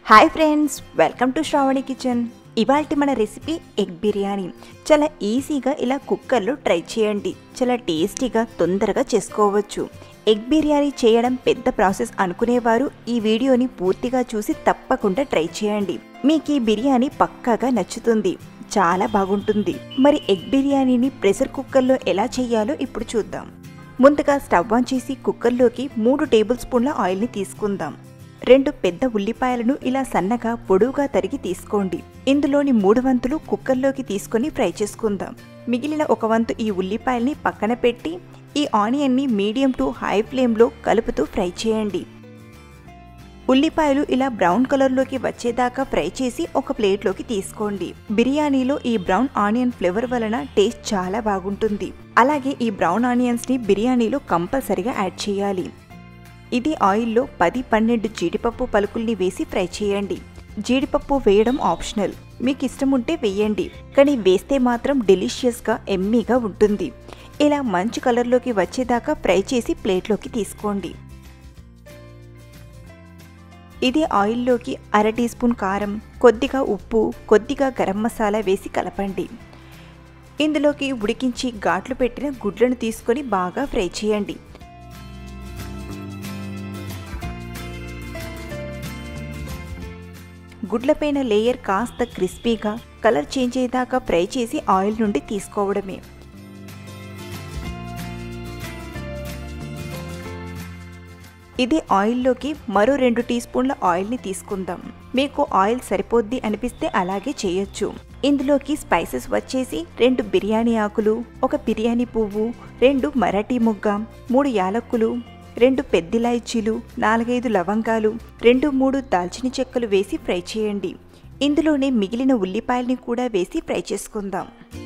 hi friends welcome to Shravani kitchen ఇవాల్టి మన recipe egg biryani చాలా ఈజీగా ఇలా కుక్కర్లో ట్రై చేయండి చాలా టేస్టీగా తొందరగా చేసుకోవచ్చు ఎగ్ బిర్యానీ చేయడం పెద్ద ప్రాసెస్ అనుకునేవారు ఈ వీడియోని పూర్తిగా చూసి తప్పకుండా ట్రై చేయండి మీకు ఈ బిర్యానీ పక్కాగా నచ్చుతుంది చాలా బాగుంటుంది మరి ఎగ్ బిర్యానీని ప్రెషర్ కుక్కర్లో ఎలా చేయాలో ఇప్పుడు చూద్దాం ముందుగా స్టవ్ ఆన్ చేసి కుక్కర్లోకి మూడు టేబుల్ స్పూన్ల ఆయిల్ని తీసుకుందాం రెండు పెద్ద ఉల్లిపాయలను ఇలా సన్నగా పొడవుగా తరిగి తీసుకోండి ఇందులోని మూడు వంతులు కుక్కర్లోకి తీసుకొని ఫ్రై చేసుకుందాం మిగిలిన ఒక వంతు ఈ ఉల్లిపాయల్ని పక్కన పెట్టి ఈ ఆనియన్ని మీడియం టు హై ఫ్లేమ్లో కలుపుతూ ఫ్రై చేయండి ఉల్లిపాయలు ఇలా బ్రౌన్ కలర్లోకి వచ్చేదాకా ఫ్రై చేసి ఒక ప్లేట్లోకి తీసుకోండి బిర్యానీలో ఈ బ్రౌన్ ఆనియన్ ఫ్లేవర్ వలన టేస్ట్ చాలా బాగుంటుంది అలాగే ఈ బ్రౌన్ ఆనియన్స్ని బిర్యానీలో కంపల్సరిగా యాడ్ చేయాలి ఇది ఆయిల్లో పది పన్నెండు జీడిపప్పు పలుకుల్ని వేసి ఫ్రై చేయండి జీడిపప్పు వేయడం ఆప్షనల్ మీకు ఇష్టం ఉంటే వేయండి కానీ వేస్తే మాత్రం డెలిషియస్గా ఎమ్మీగా ఉంటుంది ఇలా మంచి కలర్లోకి వచ్చేదాకా ఫ్రై చేసి ప్లేట్లోకి తీసుకోండి ఇది ఆయిల్లోకి అర టీ స్పూన్ కారం కొద్దిగా ఉప్పు కొద్దిగా గరం మసాలా వేసి కలపండి ఇందులోకి ఉడికించి ఘాట్లు పెట్టిన గుడ్లను తీసుకొని బాగా ఫ్రై చేయండి గుడ్లపైన లేయర్ కాస్త క్రిస్పీగా కలర్ చేంజ్ అయ్యేదాకా ఫ్రై చేసి ఆయిల్ నుండి తీసుకోవడమే ఇది ఆయిల్లోకి మరో రెండు టీ స్పూన్ల ఆయిల్ని తీసుకుందాం మీకు ఆయిల్ సరిపోద్ది అనిపిస్తే అలాగే చేయొచ్చు ఇందులోకి స్పైసెస్ వచ్చేసి రెండు బిర్యానీ ఆకులు ఒక బిర్యానీ పువ్వు రెండు మరాఠీ ముగ్గ మూడు యాలక్కులు రెండు పెద్దిలాయిచీలు నాలుగైదు లవంగాలు రెండు మూడు దాల్చిన చెక్కలు వేసి ఫ్రై చేయండి ఇందులోనే మిగిలిన ఉల్లిపాయల్ని కూడా వేసి ఫ్రై చేసుకుందాం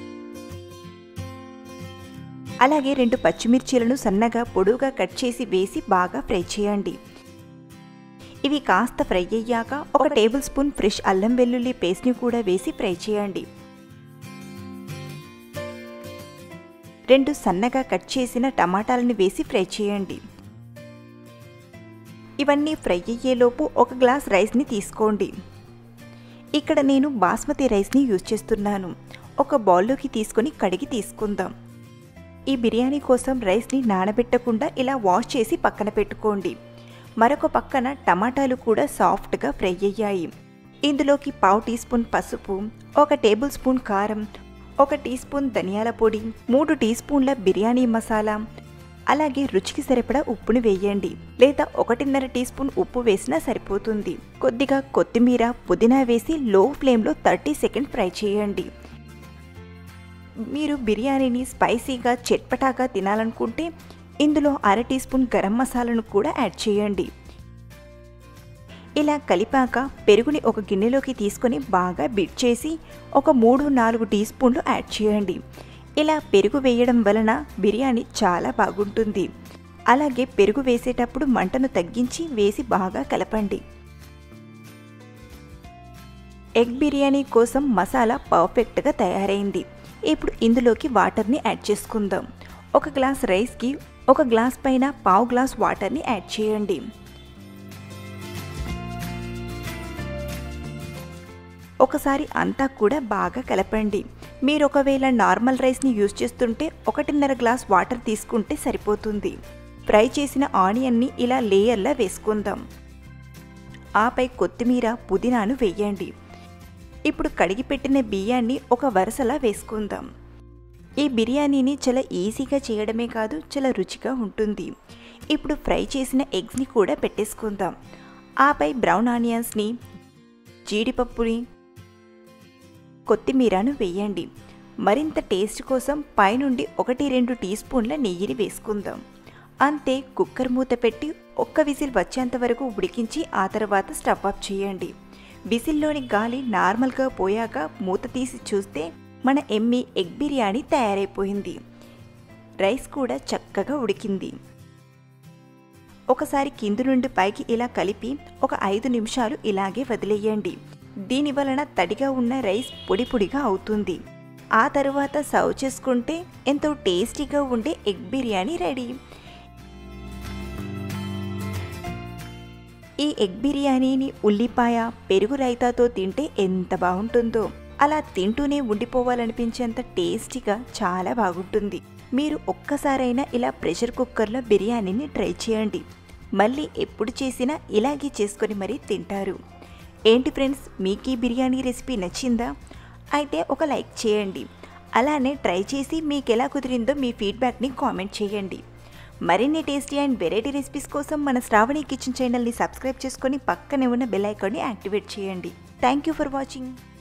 అలాగే రెండు పచ్చిమిర్చీలను సన్నగా పొడువుగా కట్ చేసి వేసి బాగా ఫ్రై చేయండి ఇవి కాస్త ఫ్రై అయ్యాక ఒక టేబుల్ స్పూన్ ఫ్రెష్ అల్లం వెల్లుల్లి పేస్ట్ని కూడా వేసి ఫ్రై చేయండి రెండు సన్నగా కట్ చేసిన టమాటాలను వేసి ఫ్రై చేయండి ఇవన్నీ ఫ్రై అయ్యేలోపు ఒక గ్లాస్ రైస్ని తీసుకోండి ఇక్కడ నేను బాస్మతి రైస్ని యూజ్ చేస్తున్నాను ఒక బౌల్లోకి తీసుకొని కడిగి తీసుకుందాం ఈ బిర్యానీ కోసం రైస్ని నానబెట్టకుండా ఇలా వాష్ చేసి పక్కన పెట్టుకోండి మరొక పక్కన టమాటాలు కూడా సాఫ్ట్గా ఫ్రై అయ్యాయి ఇందులోకి పావు టీ స్పూన్ పసుపు ఒక టేబుల్ స్పూన్ కారం ఒక టీ స్పూన్ ధనియాల పొడి మూడు టీ స్పూన్ల బిర్యానీ మసాలా అలాగే రుచికి సరిపడా ఉప్పుని వేయండి లేదా ఒకటిన్నర టీ స్పూన్ ఉప్పు వేసినా సరిపోతుంది కొద్దిగా కొత్తిమీర పుదీనా వేసి లో ఫ్లేమ్లో థర్టీ సెకండ్ ఫ్రై చేయండి మీరు బిర్యానీని స్పైసీగా చెట్పటాగా తినాలనుకుంటే ఇందులో అర టీ స్పూన్ గరం మసాలాను కూడా యాడ్ చేయండి ఇలా కలిపాక పెరుగుని ఒక గిన్నెలోకి తీసుకొని బాగా బిట్ చేసి ఒక మూడు నాలుగు టీ స్పూన్లు యాడ్ చేయండి ఇలా పెరుగు వేయడం వలన బిర్యానీ చాలా బాగుంటుంది అలాగే పెరుగు వేసేటప్పుడు మంటను తగ్గించి వేసి బాగా కలపండి ఎగ్ బిర్యానీ కోసం మసాలా పర్ఫెక్ట్గా తయారైంది ఇప్పుడు ఇందులోకి వాటర్ని యాడ్ చేసుకుందాం ఒక గ్లాస్ రైస్కి ఒక గ్లాస్ పైన పావు గ్లాస్ వాటర్ని యాడ్ చేయండి ఒకసారి అంతా కూడా బాగా కలపండి మీరు ఒకవేళ నార్మల్ రైస్ని యూజ్ చేస్తుంటే ఒకటిన్నర గ్లాస్ వాటర్ తీసుకుంటే సరిపోతుంది ఫ్రై చేసిన ఆనియన్ని ఇలా లేయర్లా వేసుకుందాం ఆపై కొత్తిమీర పుదీనాను వేయండి ఇప్పుడు కడిగి పెట్టిన బియ్యాన్ని ఒక వరుసలా వేసుకుందాం ఈ బిర్యానీని చాలా ఈజీగా చేయడమే కాదు చాలా రుచిగా ఉంటుంది ఇప్పుడు ఫ్రై చేసిన ఎగ్స్ని కూడా పెట్టేసుకుందాం ఆపై బ్రౌన్ ఆనియన్స్ని జీడిపప్పుని కొత్తిమీరను వేయండి మరింత టేస్ట్ కోసం పైనుండి ఒకటి రెండు టీ స్పూన్ల నెయ్యిని వేసుకుందాం అంతే కుక్కర్ మూత పెట్టి ఒక్క విజిల్ వచ్చేంత వరకు ఉడికించి ఆ తర్వాత స్టవ్ ఆఫ్ చేయండి విజిల్లోని గాలి నార్మల్గా పోయాక మూత తీసి చూస్తే మన ఎమ్మి ఎగ్ బిర్యానీ తయారైపోయింది రైస్ కూడా చక్కగా ఉడికింది ఒకసారి కింది నుండి పైకి ఇలా కలిపి ఒక ఐదు నిమిషాలు ఇలాగే వదిలేయండి దీని వలన తడిగా ఉన్న రైస్ పొడి పొడిగా అవుతుంది ఆ తరువాత సర్వ్ చేసుకుంటే ఎంతో టేస్టీగా ఉండే ఎగ్ బిర్యానీ రెడీ ఈ ఎగ్ బిర్యానీని ఉల్లిపాయ పెరుగు రైతాతో తింటే ఎంత బాగుంటుందో అలా తింటూనే ఉండిపోవాలనిపించేంత టేస్టీగా చాలా బాగుంటుంది మీరు ఒక్కసారైనా ఇలా ప్రెషర్ కుక్కర్లో బిర్యానీని ట్రై చేయండి మళ్ళీ ఎప్పుడు చేసినా ఇలాగే చేసుకొని మరీ తింటారు ఏంటి ఫ్రెండ్స్ మీకు ఈ బిర్యానీ రెసిపీ నచ్చిందా అయితే ఒక లైక్ చేయండి అలానే ట్రై చేసి మీకు ఎలా కుదిరిందో మీ ఫీడ్బ్యాక్ని కామెంట్ చేయండి మరిన్ని టేస్టీ అండ్ వెరైటీ రెసిపీస్ కోసం మన శ్రావణి కిచెన్ ఛానల్ని సబ్స్క్రైబ్ చేసుకొని పక్కనే ఉన్న బెల్ ఐకాన్ని యాక్టివేట్ చేయండి థ్యాంక్ యూ ఫర్ వాచింగ్